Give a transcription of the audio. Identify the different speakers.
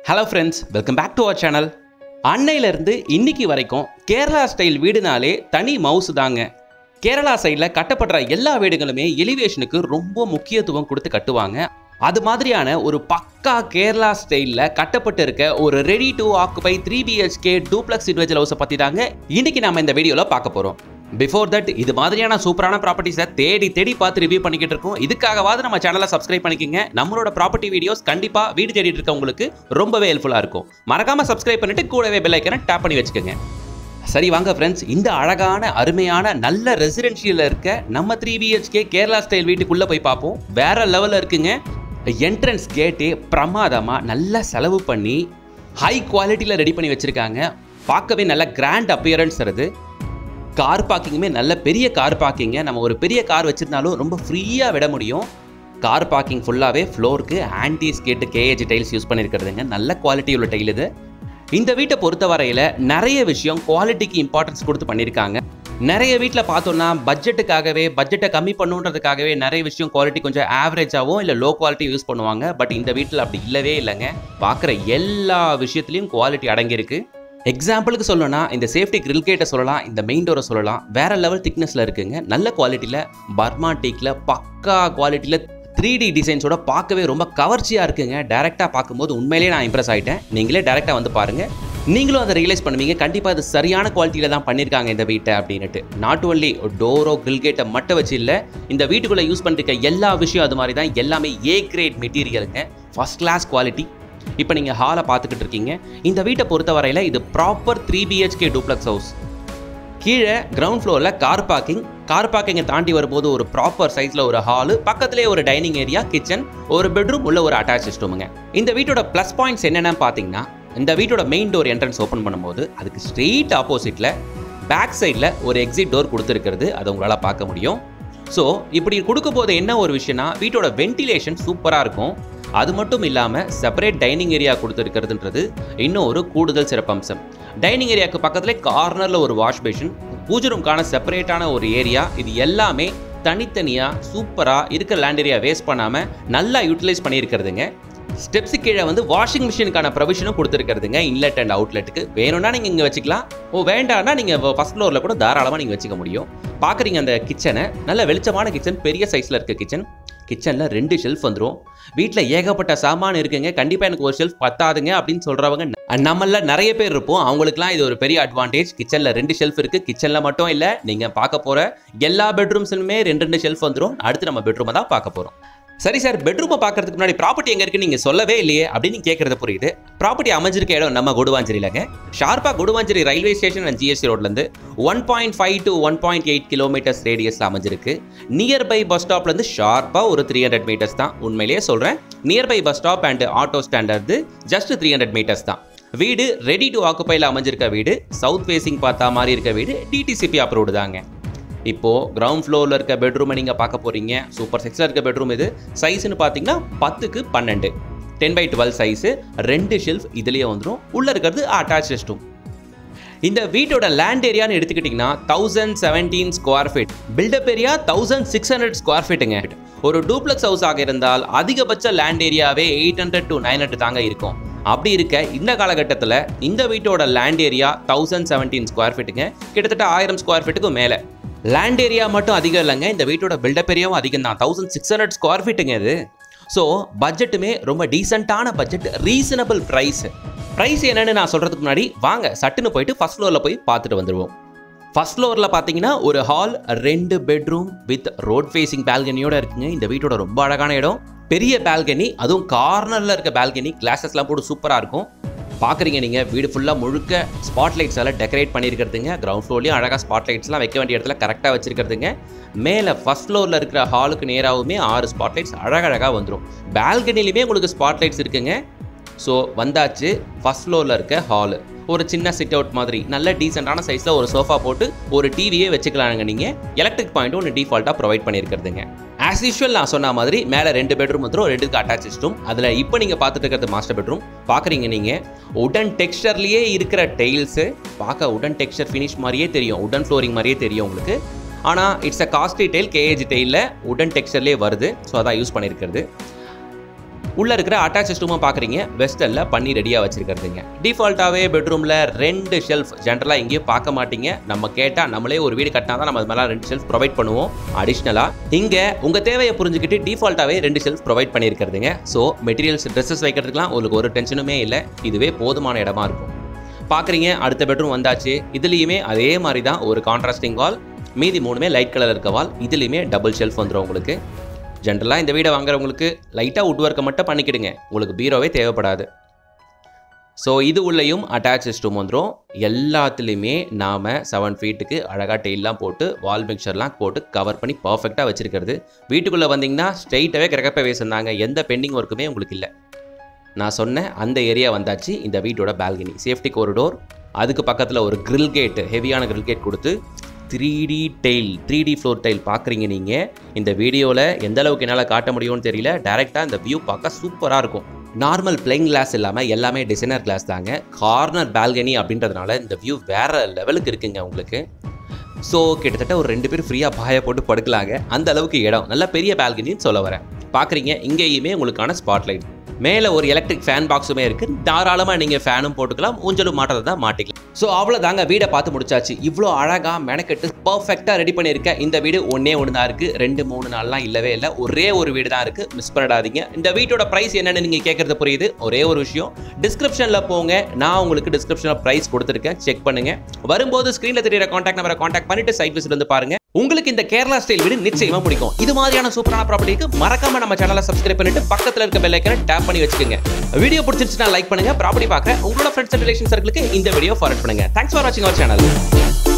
Speaker 1: hello friends welcome back to our channel அன்னையிலேருந்து இன்னைக்கு வரைக்கும் கேரளா ஸ்டைல் வீடுனாலே தனி மவுசு தாங்க கேரளா சைடில் கட்டப்படுற எல்லா வீடுகளுமே எலிவேஷனுக்கு ரொம்ப முக்கியத்துவம் கொடுத்து கட்டுவாங்க அது மாதிரியான ஒரு பக்கா கேரளா ஸ்டைலில் கட்டப்பட்டு இருக்க ஒரு ready to occupy three BHK duplex individual ஹவுஸை பற்றி தாங்க இன்னைக்கு நாம இந்த வீடியோவில் பார்க்க போகிறோம் பிஃபோர் தட் இது மாதிரியான சூப்பரான ப்ராப்பர்ட்டிஸை தேடி தேடி பார்த்து ரிவ்யூ பண்ணிக்கிட்டு இருக்கோம் இதுக்காகவாவது நம்ம சேனலை சப்ஸ்கிரைப் பண்ணிக்கங்க நம்மளோட ப்ராப்பர்ட்டி வீடியோஸ் கண்டிப்பாக வீடு தேடிட்டு இருக்கவங்களுக்கு ரொம்பவே ஹெல்ப்ஃபுல்லாக இருக்கும் மறக்காம சப்ஸ்கிரைப் பண்ணிட்டு கூடவே பெல் ஐக்கனை டேப் பண்ணி வச்சுக்கோங்க சரி வாங்க ஃப்ரெண்ட்ஸ் இந்த அழகான அருமையான நல்ல ரெசிடென்ஷியலில் இருக்க நம்ம த்ரீ பிஹெச்கே கேரளா ஸ்டைல் வீட்டுக்குள்ளே போய் பார்ப்போம் வேற லெவலில் இருக்குங்க என்ட்ரன்ஸ் கேட்டே பிரமாதமாக நல்லா செலவு பண்ணி ஹை குவாலிட்டியில் ரெடி பண்ணி வச்சுருக்காங்க பார்க்கவே நல்ல கிராண்ட் அப்பியரன்ஸ் வருது கார் பார்க்கிங்குமே நல்ல பெரிய கார் பார்க்கிங்க நம்ம ஒரு பெரிய கார் வச்சிருந்தாலும் ரொம்ப ஃப்ரீயாக விட முடியும் கார் பார்க்கிங் ஃபுல்லாகவே ஃப்ளோருக்கு anti skid KAG tiles use பண்ணியிருக்கிறதுங்க நல்ல குவாலிட்டி உள்ள டைல் இது இந்த வீட்டை பொறுத்த வரையில் நிறைய விஷயம் குவாலிட்டிக்கு இம்பார்ட்டன்ஸ் கொடுத்து பண்ணியிருக்காங்க நிறைய வீட்டில் பார்த்தோம்னா பட்ஜெட்டுக்காகவே பட்ஜெட்டை கம்மி பண்ணுன்றதுக்காகவே நிறைய விஷயம் குவாலிட்டி கொஞ்சம் ஆவரேஜாகவும் இல்லை லோ குவாலிட்டி யூஸ் பண்ணுவாங்க பட் இந்த வீட்டில் அப்படி இல்லவே இல்லைங்க பார்க்குற எல்லா விஷயத்துலையும் குவாலிட்டி அடங்கியிருக்கு எக்ஸாம்பிளுக்கு சொல்லணும்னா இந்த சேஃப்டி கிரில் கேட்டை சொல்லலாம் இந்த மெயின் டோரை சொல்லலாம் வேற லெவல் திக்னஸில் இருக்குங்க நல்ல குவாலிட்டியில் பர்மா டீக்கில் பக்கா குவாலிட்டியில் த்ரீ டி டிசைன்ஸோட பார்க்கவே ரொம்ப கவர்ச்சியாக இருக்குங்க டேரெக்டாக பார்க்கும்போது உண்மையிலேயே நான் இம்ப்ரெஸ் ஆகிட்டேன் நீங்களே டேரெக்டாக வந்து பாருங்கள் நீங்களும் அதை ரியலைஸ் பண்ணுவீங்க கண்டிப்பாக அது சரியான குவாலிட்டியில் தான் பண்ணியிருக்காங்க இந்த வீட்டை அப்படின்னுட்டு நாட் ஒன்லி டோரோ கிரில் கேட்டை மட்டும் வச்சு இல்லை இந்த வீட்டுக்குள்ளே யூஸ் பண்ணிருக்க எல்லா விஷயம் அது மாதிரி தான் எல்லாமே ஏ கிரேட் மெட்டீரியலுங்க ஃபஸ்ட் கிளாஸ் குவாலிட்டி இப்போ நீங்கள் ஹாலை பார்த்துக்கிட்டு இருக்கீங்க இந்த வீட்டை பொறுத்த வரையில் இது proper three BHK duplex house கீழே கிரவுண்ட் ஃப்ளோரில் கார் பார்க்கிங் கார் பார்க்கிங்கை தாண்டி வரும்போது ஒரு ப்ராப்பர் சைஸில் ஒரு ஹாலு பக்கத்துலேயே ஒரு டைனிங் ஏரியா கிச்சன் ஒரு பெட்ரூம் உள்ள ஒரு அட்டாச் ரூமுங்க இந்த வீட்டோட ப்ளஸ் பாயிண்ட்ஸ் என்னென்னு பார்த்தீங்கன்னா இந்த வீட்டோட மெயின் டோர் என்ட்ரன்ஸ் ஓப்பன் பண்ணும்போது அதுக்கு ஸ்ட்ரெயிட் ஆப்போசிட்டில் பேக் சைடில் ஒரு எக்ஸிட் டோர் கொடுத்துருக்கிறது அதை உங்களால் பார்க்க முடியும் ஸோ இப்படி கொடுக்கும் போது என்ன ஒரு விஷயம்னா வீட்டோட வென்டிலேஷன் சூப்பராக இருக்கும் அது மட்டும் இல்லாமல் செப்பரேட் டைனிங் ஏரியா கொடுத்துருக்கிறதுன்றது இன்னும் ஒரு கூடுதல் சிறப்பம்சம் டைனிங் ஏரியாவுக்கு பக்கத்தில் கார்னரில் ஒரு வாஷ் பேஷன் பூஜை ரூம்க்கான செப்பரேட்டான ஒரு ஏரியா இது எல்லாமே தனித்தனியாக சூப்பராக இருக்கிற லேண்ட் ஏரியா வேஸ்ட் பண்ணாமல் நல்லா யூட்டிலைஸ் பண்ணியிருக்கிறதுங்க ஸ்டெப்ஸு கீழே வந்து வாஷிங் மிஷினுக்கான ப்ரொவிஷனும் கொடுத்துருக்கிறதுங்க இன்லெட் அண்ட் அவுட்லெட்டுக்கு வேணும்னா நீங்கள் இங்கே வச்சுக்கலாம் ஓ வேண்டாம்னா நீங்கள் ஃபஸ்ட் ஃப்ளோரில் கூட தாராளமாக நீங்கள் வச்சுக்க முடியும் பார்க்குறீங்க அந்த கிச்சனை நல்ல வெளிச்சமான கிச்சன் பெரிய சைஸில் இருக்க கிச்சன் கிச்சனில் ரெண்டு ஷெல்ஃப் வந்துடும் வீட்டில் ஏகப்பட்ட சாமான் இருக்குங்க கண்டிப்பாக எனக்கு ஒரு ஷெல்ஃப் பத்தாதுங்க அப்படின்னு சொல்கிறவங்க நம்மள நிறைய பேர் இருப்போம் அவங்களுக்குலாம் இது ஒரு பெரிய அட்வான்டேஜ் கிச்சனில் ரெண்டு ஷெல்ஃப் இருக்குது கிச்சனில் மட்டும் இல்லை நீங்கள் பார்க்க போகிற எல்லா பெட்ரூம்ஸுமே ரெண்டு ரெண்டு ஷெல்ஃப் வந்துடும் அடுத்து நம்ம பெட்ரூமை தான் பார்க்க போகிறோம் சரி சார் பெட்ரூமை பார்க்கறதுக்கு முன்னாடி ப்ராப்பர்ட்டி எங்கே இருக்குன்னு நீங்கள் சொல்லவே இல்லையே அப்படின்னு கேட்குறது புரியுது ப்ராப்பர்ட்டி அமைஞ்சிருக்க இடம் நம்ம கொடுவாஞ்சேரியிலங்க ஷார்ப்பாக Guduvanchery railway station and GST ரோட்லேருந்து one point five to one point eight kilometres ரேடியஸில் அமைஞ்சிருக்கு நியர்பை பஸ் ஸ்டாப்லேருந்து ஷார்ப்பாக ஒரு த்ரீ ஹண்ட்ரட் மீட்டர்ஸ் தான் உண்மையிலேயே சொல்கிறேன் nearby bus stop and auto standard just three hundred metres தான் வீடு ரெடி டு ஆக்குப்பையில் அமைஞ்சிருக்க வீடு சவுத் ஃபேசிங் பார்த்தா மாதிரி இருக்க வீடு டிடிசிபி அப்ரூவ்டு தாங்க இப்போது கிரவுண்ட் ஃப்ளோரில் இருக்க பெட்ரூமை நீங்கள் பார்க்க போகிறீங்க சூப்பர் செக்ஸில் இருக்க பெட்ரூம் இது சைஸ்னு பார்த்தீங்கன்னா பத்துக்கு பன்னெண்டு டென் பை டுவெல் சைஸு ரெண்டு ஷெல்ஃப் இதுலேயே வந்துடும் உள்ளே இருக்கிறது அட்டாச் ரெஸ்ட் ரூம் இந்த வீட்டோட லேண்ட் ஏரியான்னு எடுத்துக்கிட்டிங்கன்னா thousand seventeen square feet buildup area thousand six hundred square ஃபீட்டுங்க ஒரு டூப்ளக்ஸ் ஹவுஸ் ஆக இருந்தால் அதிகபட்ச லேண்ட் ஏரியாவே eight hundred to nine hundred தாங்க இருக்கும் அப்படி இருக்க இந்த காலகட்டத்தில் இந்த வீட்டோட land area thousand seventeen square ஃபீட்டுங்க கிட்டத்தட்ட ஆயிரம் ஸ்கொயர் ஃபீட்டுக்கு மேலே லேண்ட் ஏரியா மட்டும் அதிகம் இல்லைங்க இந்த வீட்டோட பில்டப் ஏரியாவும் அதிகம் தான் தௌசண்ட் சிக்ஸ் ஹண்ட்ரட் ஸ்கொயர் ஃபீட்டுங்க இது ஸோ பட்ஜெட்டுமே ரொம்ப டீசெண்டான பட்ஜெட் ரீசனபிள் ப்ரைஸ் ப்ரைஸ் என்னன்னு நான் சொல்கிறதுக்கு முன்னாடி வாங்க சட்டுன்னு போயிட்டு ஃபஸ்ட் ஃப்ளோரில் போய் பார்த்துட்டு வந்துடுவோம் ஃபஸ்ட் ஃப்ளோரில் பார்த்தீங்கன்னா ஒரு ஹால் ரெண்டு பெட்ரூம் வித் ரோட் ஃபேஸிங் பால்கனியோட இருக்குங்க இந்த வீட்டோட ரொம்ப அழகான இடம் பெரிய பால்கனி அதுவும் கார்னரில் இருக்க பால்கனி கிளாஸஸ்லாம் போட்டு சூப்பராக இருக்கும் பார்க்குறீங்க நீங்கள் வீடு ஃபுல்லாக முழுக்க ஸ்பாட் லைட்ஸ் எல்லாம் டெக்கரேட் பண்ணியிருக்கிறதுங்க கிரவுண்ட் ஃப்ளோர்லேயும் அழகாக ஸ்பாட் லைட்ஸ்லாம் வைக்க வேண்டிய இடத்துல கரெக்டாக வச்சிருக்கிறதுங்க மேலே ஃபஸ்ட் ஃப்ளோரில் இருக்கிற ஹாலுக்கு நேராகவுமே ஆறு ஸ்பாட் லைட்ஸ் அழகழகாக வந்துடும் பால்கனிலையுமே உங்களுக்கு ஸ்பாட் லைட்ஸ் இருக்குங்க ஸோ வந்தாச்சு ஃபஸ்ட் ஃப்ளோரில் இருக்க ஹாலு ஒரு சின்ன சிட் அவுட் மாதிரி நல்ல டீசெண்டான சைஸில் ஒரு சோஃபா போட்டு ஒரு டிவியே வச்சுக்கலாங்க நீங்கள் எலக்ட்ரிக் பாயிண்ட்டும் ஒன்று டிஃபால்ட்டாக ப்ரொவைட் பண்ணியிருக்கிறதுங்க ஆஸ் யூஷுவல் நான் சொன்ன மாதிரி மேலே ரெண்டு பெட்ரூம் வந்துடும் ரெண்டுக்கு அட்டாச் ரூம் அதில் இப்போ நீங்கள் பார்த்துட்டு இருக்கிறது மாஸ்டர் பெட்ரூம் பார்க்குறீங்க நீங்கள் உடன் டெக்ஸ்டர்லேயே இருக்கிற டெய்ல்ஸு பார்க்க உடன் டெக்ஸ்டர் ஃபினிஷ் மாதிரியே தெரியும் உடன் ஃப்ளோரிங் மாதிரியே தெரியும் உங்களுக்கு ஆனால் it's a costly tile KAG டெய்லில் உடன் டெக்ஸ்டர்லேயே வருது ஸோ அதான் யூஸ் பண்ணியிருக்கிறது உள்ள இருக்கிற அட்டாச் ரூமை பார்க்குறீங்க வெஸ்டர்ல பண்ணி ரெடியாக வச்சிருக்கிறதுங்க டிஃபால்ட்டாகவே பெட்ரூமில் ரெண்டு ஷெல்ஃப் ஜென்ரலாக எங்கேயும் பார்க்க மாட்டீங்க நம்ம கேட்டால் நம்மளே ஒரு வீடு கட்டினா தான் நம்ம அது மேலே ரெண்டு ஷெல்ஃப் ப்ரொவைட் பண்ணுவோம் அடிஷ்னலாக இங்கே உங்கள் தேவையை புரிஞ்சுக்கிட்டு டிஃபால்ட்டாகவே ரெண்டு ஷெல்ஃப் ப்ரொவைட் பண்ணியிருக்கிறதுங்க ஸோ மெட்டீரியல்ஸ் ட்ரெஸ்ஸஸ் வைக்கிறதுக்குலாம் உங்களுக்கு ஒரு டென்ஷனுமே இல்லை இதுவே போதுமான இடமா இருக்கும் பார்க்குறீங்க அடுத்த பெட்ரூம் வந்தாச்சு இதுலேயுமே அதே மாதிரி தான் ஒரு கான்ட்ராஸ்டிங் வால் மீதி மூணுமே லைட் கலர் இருக்க வால் இதுலேயுமே டபுள் ஷெல்ஃப் வந்துடும் உங்களுக்கு ஜென்ரலாக இந்த வீடை வாங்குறவங்களுக்கு லைட்டாக வுட் ஒர்க்கை மட்டும் பண்ணிக்கிடுங்க உங்களுக்கு பீரோவே தேவைப்படாது ஸோ இது உள்ளேயும் அட்டாச் ரூம் வந்துடும் எல்லாத்துலேயுமே நாம் செவன் ஃபீட்டுக்கு அழகாக டெயிலாம் போட்டு வால் மிக்சர்லாம் போட்டு கவர் பண்ணி பர்ஃபெக்டாக வச்சுருக்கிறது வீட்டுக்குள்ளே வந்தீங்கன்னா ஸ்ட்ரைட்டாகவே கிரகப்பை வச்சுருந்தாங்க எந்த பெண்டிங் ஒர்க்குமே உங்களுக்கு இல்லை நான் சொன்ன அந்த ஏரியா வந்தாச்சு இந்த வீட்டோட பால்கனி சேஃப்டி கோரிடோர் அதுக்கு பக்கத்தில் ஒரு கிரில் கேட் ஹெவியான கிரில் கேட் கொடுத்து three D tile three D floor tile பார்க்குறீங்க நீங்கள் இந்த வீடியோவில் எந்த அளவுக்கு என்னால் காட்ட முடியும்னு தெரியல டேரெக்டாக இந்த வியூ பார்க்க சூப்பராக இருக்கும் நார்மல் பிளெயின் கிளாஸ் இல்லாமல் எல்லாமே டிசைனர் கிளாஸ் தாங்க கார்னர் பால்கனி அப்படின்றதுனால இந்த வியூ வேறு லெவலுக்கு இருக்குங்க உங்களுக்கு ஸோ கிட்டத்தட்ட ஒரு ரெண்டு பேர் ஃப்ரீயாக பாய போட்டு படுக்கலாங்க அந்த அளவுக்கு இடம் நல்ல பெரிய பால்கனின்னு சொல்ல வரேன் பார்க்குறீங்க இங்கேயுமே உங்களுக்கான ஸ்பாட்லைட் மேலே ஒரு எலக்ட்ரிக் ஃபேன் பாக்ஸுமே இருக்குது தாராளமாக நீங்கள் ஃபேனும் போட்டுக்கலாம் ஊஞ்சலும் மாட்டுறதை தான் மாட்டிக்கலாம் ஸோ அவ்வளோதாங்க வீடை பார்த்து முடிச்சாச்சு இவ்வளோ அழகாக மெனக்கெட்டு பர்ஃபெக்டாக ரெடி பண்ணியிருக்க இந்த வீடு ஒன்றே ஒன்று தான் இருக்குது ரெண்டு மூணு நாள்லாம் இல்லவே இல்லை ஒரே ஒரு வீடு தான் இருக்குது மிஸ் பண்ணிடாதீங்க இந்த வீட்டோட ப்ரைஸ் என்னன்னு நீங்கள் கேட்குறது புரியுது ஒரே ஒரு விஷயம் டிஸ்கிரிப்ஷனில் போங்க நான் உங்களுக்கு டிஸ்கிரிப்ஷனில் ப்ரைஸ் கொடுத்துருக்கேன் செக் பண்ணுங்கள் வரும்போது ஸ்க்ரீனில் தெரியிற காண்டாக்ட் நம்பரை காண்டாக்ட் பண்ணிட்டு சைட் விசிட் வந்து பாருங்க உங்களுக்கு இந்த கேரளா ஸ்டைல் வீடு நிச்சயமா பிடிக்கும் இது மாதிரியான சூப்பரான ப்ராப்பர்ட்டிக்கு மறக்காம நம்ம சேனலை சப்ஸ்கிரைப் பண்ணிட்டு பக்கத்துல இருக்க பெல் ஐக்கனை டேப் பண்ணி வச்சுக்கோங்க வீடியோ பிடிச்சிருச்சுன்னா லைக் பண்ணுங்க ப்ராப்பர்ட்டி பார்க்க உங்களோட ஃப்ரெண்ட்ஸ் அண்ட் ரிலேஷன் சர்க்கிளுக்கு இந்த வீடியோ ஃபார்வர்ட் பண்ணுங்க தேங்க்ஸ் ஃபார் வாட்சிங் அவர் சேனல்